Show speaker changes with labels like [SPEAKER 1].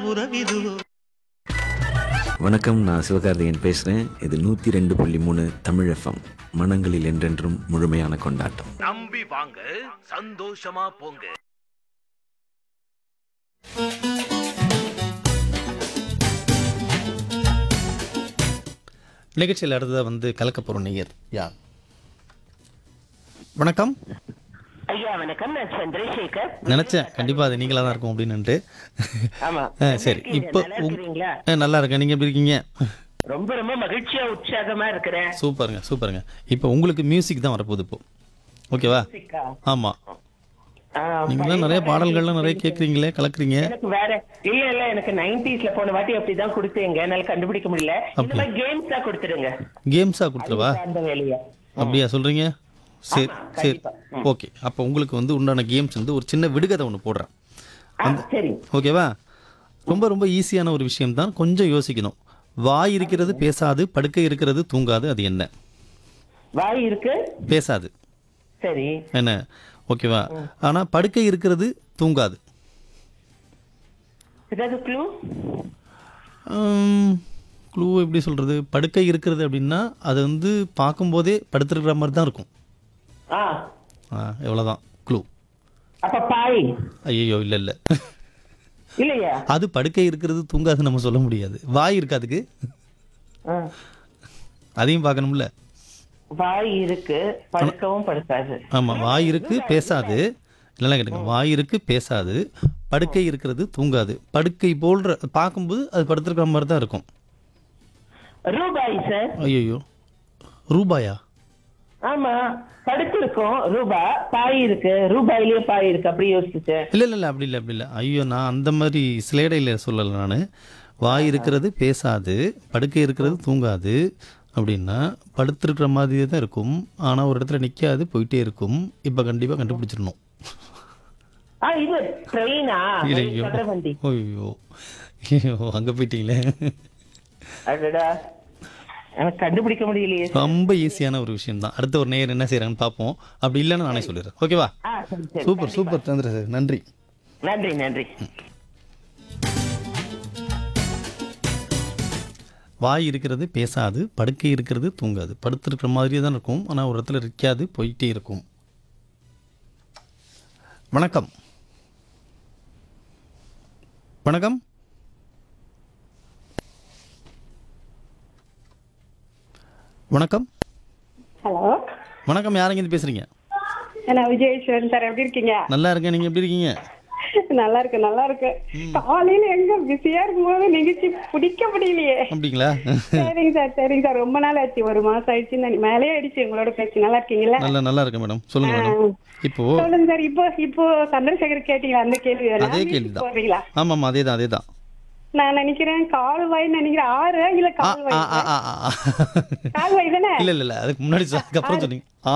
[SPEAKER 1] உறவிதுவோ
[SPEAKER 2] வணக்கம் நான் சிவகார்த்திகேயன் பேசுகிறேன் இது நூற்றி ரெண்டு புள்ளி மூணு தமிழ் எஃப்எம் மனங்களில் என்றென்றும் முழுமையான கொண்டாட்டம்
[SPEAKER 3] நம்பி வாங்க சந்தோஷமா போங்க
[SPEAKER 4] நிகழ்ச்சியில் அடுத்ததாக வந்து கலக்க போகிற நேயர் யார் வணக்கம்
[SPEAKER 5] ஐயா வணக்கம் நான் சந்திரசேகர்
[SPEAKER 4] நினச்சேன் கண்டிப்பாக அது நீங்களாக தான் இருக்கும் அப்படின்னுட்டு
[SPEAKER 5] ஆமா
[SPEAKER 4] ஆ, சரி
[SPEAKER 5] எப்படி
[SPEAKER 4] இப்போ
[SPEAKER 5] இருக்கீங்க? நல்லா இருக்கிறீங்களா?
[SPEAKER 4] ஆ, நல்லா இருக்கேன் நீங்கள் எப்படி இருக்கீங்க
[SPEAKER 5] ரொம்ப ரொம்ப மகிழ்ச்சியா உற்சாகமா இருக்கிறேன்
[SPEAKER 4] சூப்பருங்க சூப்பருங்க இப்போ உங்களுக்கு மியூசிக் தான் வரப்போகுது இப்போ ஓகேவா
[SPEAKER 5] சிக்கா.
[SPEAKER 4] ஆமாம்
[SPEAKER 5] ஆ,
[SPEAKER 4] நீங்களாம் நிறைய பாடல்கள்லாம் நிறைய கேட்குறீங்களே கலக்குறீங்க
[SPEAKER 5] எனக்கு வேற இல்ல இல்ல எனக்கு நைன்டிஸ்ல போன வாட்டி அப்படிதான் கொடுத்தீங்க என்னால கண்டுபிடிக்க முடியல இந்த மாதிரி கேம்ஸ் தான் கொடுத்துருங்க
[SPEAKER 4] கேம்ஸாக கொடுத்துருவா
[SPEAKER 5] அந்த வேலைய
[SPEAKER 4] அப்படியா சொல்கிறீங்க சரி
[SPEAKER 5] ஆமா,
[SPEAKER 4] சரி
[SPEAKER 5] கண்டிப்பா.
[SPEAKER 4] ஓகே அப்போ உங்களுக்கு வந்து உண்டான கேம்ஸ் வந்து ஒரு சின்ன விடுகதை ஒன்று போடுறேன்
[SPEAKER 5] ஆ, சரி
[SPEAKER 4] ஓகேவா ரொம்ப ரொம்ப ஈஸியான ஒரு விஷயம்தான் கொஞ்சம் யோசிக்கணும் வாய் இருக்கிறது பேசாது படுக்கை இருக்கிறது தூங்காது அது என்ன
[SPEAKER 5] வாய் இருக்கு
[SPEAKER 4] பேசாது
[SPEAKER 5] சரி
[SPEAKER 4] என்ன ஓகேவா ஆனால் படுக்கை இருக்கிறது தூங்காது
[SPEAKER 5] ஏதாவது க்ளூ
[SPEAKER 4] க்ளூ எப்படி சொல்கிறது படுக்கை இருக்கிறது அப்படின்னா அது வந்து பார்க்கும்போதே படுத்துருக்கிற மாதிரி தான் இருக்கும்
[SPEAKER 5] ஆ
[SPEAKER 4] ஆ எவ்வளோதான் க்ளூ
[SPEAKER 5] அப்ப பாய்
[SPEAKER 4] ஐயோ இல்லை இல்லை
[SPEAKER 5] இல்லையா
[SPEAKER 4] அது படுக்கை இருக்கிறது தூங்காது நம்ம சொல்ல முடியாது வாய் இருக்காதுக்கு
[SPEAKER 5] ஆ.
[SPEAKER 4] அதையும் பார்க்கணும்ல
[SPEAKER 5] வாய் இருக்கு படுக்கவும் படுக்காது
[SPEAKER 4] ஆமாம் வாய் இருக்கு பேசாது இல்லைன்னா கேட்டுங்க வாய் இருக்கு பேசாது படுக்கை இருக்கிறது தூங்காது படுக்கை போல்ற பார்க்கும்போது அது படுத்துருக்கிற மாதிரி தான் இருக்கும்
[SPEAKER 5] ரூபாய் சார்
[SPEAKER 4] ஐயோ ரூபாயா
[SPEAKER 5] ஆமா படுத்திருக்கோம் ரூபா பாய் இருக்கு ரூபாயிலேயே பாய் இருக்கு அப்படி யோசிச்சுட்டேன்
[SPEAKER 4] இல்லை இல்லை இல்லை அப்படி இல்லை அப்படி இல்லை ஐயோ நான் அந்த மாதிரி சிலேடையில் சொல்லலை நான் வாய் இருக்கிறது பேசாது படுக்கை இருக்கிறது தூங்காது அப்படின்னா படுத்திருக்கிற மாதிரியே தான் இருக்கும் ஆனால் ஒரு இடத்துல நிற்காது போயிட்டே இருக்கும் இப்போ கண்டிப்பாக கண்டுபிடிச்சிடணும்
[SPEAKER 5] ஆ இது ட்ரெயினா
[SPEAKER 4] ஐயோ
[SPEAKER 5] வண்டி
[SPEAKER 4] ஐயோ ஐயோ அங்கே போயிட்டீங்களே
[SPEAKER 5] அடடா எனக்கு கண்டுபிடிக்க முடியலையே
[SPEAKER 4] ரொம்ப ஈஸியான ஒரு விஷயம் தான் அடுத்த ஒரு நேயர் என்ன செய்கிறாங்கன்னு பார்ப்போம் அப்படி இல்லைன்னு நானே சொல்லிடுறேன் ஓகேவா
[SPEAKER 5] ஆ சரி சரி
[SPEAKER 4] சூப்பர் சூப்பர் சந்திர சார் நன்றி
[SPEAKER 5] நன்றி நன்றி
[SPEAKER 4] வாய் இருக்கிறது பேசாது படுக்கை இருக்கிறது தூங்காது படுத்திருக்கிற மாதிரியே தான் இருக்கும் ஆனால் ஒரு இடத்துல இருக்காது போயிட்டே இருக்கும் வணக்கம் வணக்கம் வணக்கம்
[SPEAKER 6] ஹலோ
[SPEAKER 4] வணக்கம் யாரெங்க பேசுறீங்க
[SPEAKER 6] நான் விஜயேஸ்வரன் சார் எப்படி இருக்கீங்க
[SPEAKER 4] நல்லா இருக்கேன் நீங்க எப்படி இருக்கீங்க
[SPEAKER 6] நல்லா இருக்கு நல்லா இருக்கு காலையில எங்க பிஸியா இருக்கும்போது நிகழ்ச்சி பிடிக்க முடியலையே
[SPEAKER 4] அப்படிங்களா
[SPEAKER 6] சரிங்க சார் சரிங்க சார் ரொம்ப நாள் ஆச்சு ஒரு மாசம் ஆயிடுச்சு நான் மேலே ஆயிடுச்சு உங்களோட பேச்சு நல்லா இருக்கீங்களா
[SPEAKER 4] நல்லா நல்லா இருக்கேன் மேடம் சொல்லுங்க மேடம் இப்போ
[SPEAKER 6] சொல்லுங்க சார் இப்போ இப்போ சந்திரசேகர் கேட்டீங்களா அந்த கேள்வி தானா?
[SPEAKER 4] அதே
[SPEAKER 6] music
[SPEAKER 4] கேள்விதான்
[SPEAKER 6] போடுறீங்களா
[SPEAKER 4] ஆமாம் ஆமாம் அதே தான் அதே தான்
[SPEAKER 6] நான் நினைக்கிறேன் கால்வாய் நினைக்கிறேன் ஆறு இல்ல
[SPEAKER 4] ஆ
[SPEAKER 6] கால்வாய்
[SPEAKER 4] ஆ ஆ ஆ ஆ
[SPEAKER 6] கால்வாய் தானே
[SPEAKER 4] இல்லை இல்லை இல்லை அதுக்கு முன்னாடி சொ- அதுக்கப்புறம் சொன்னீங்க ஆ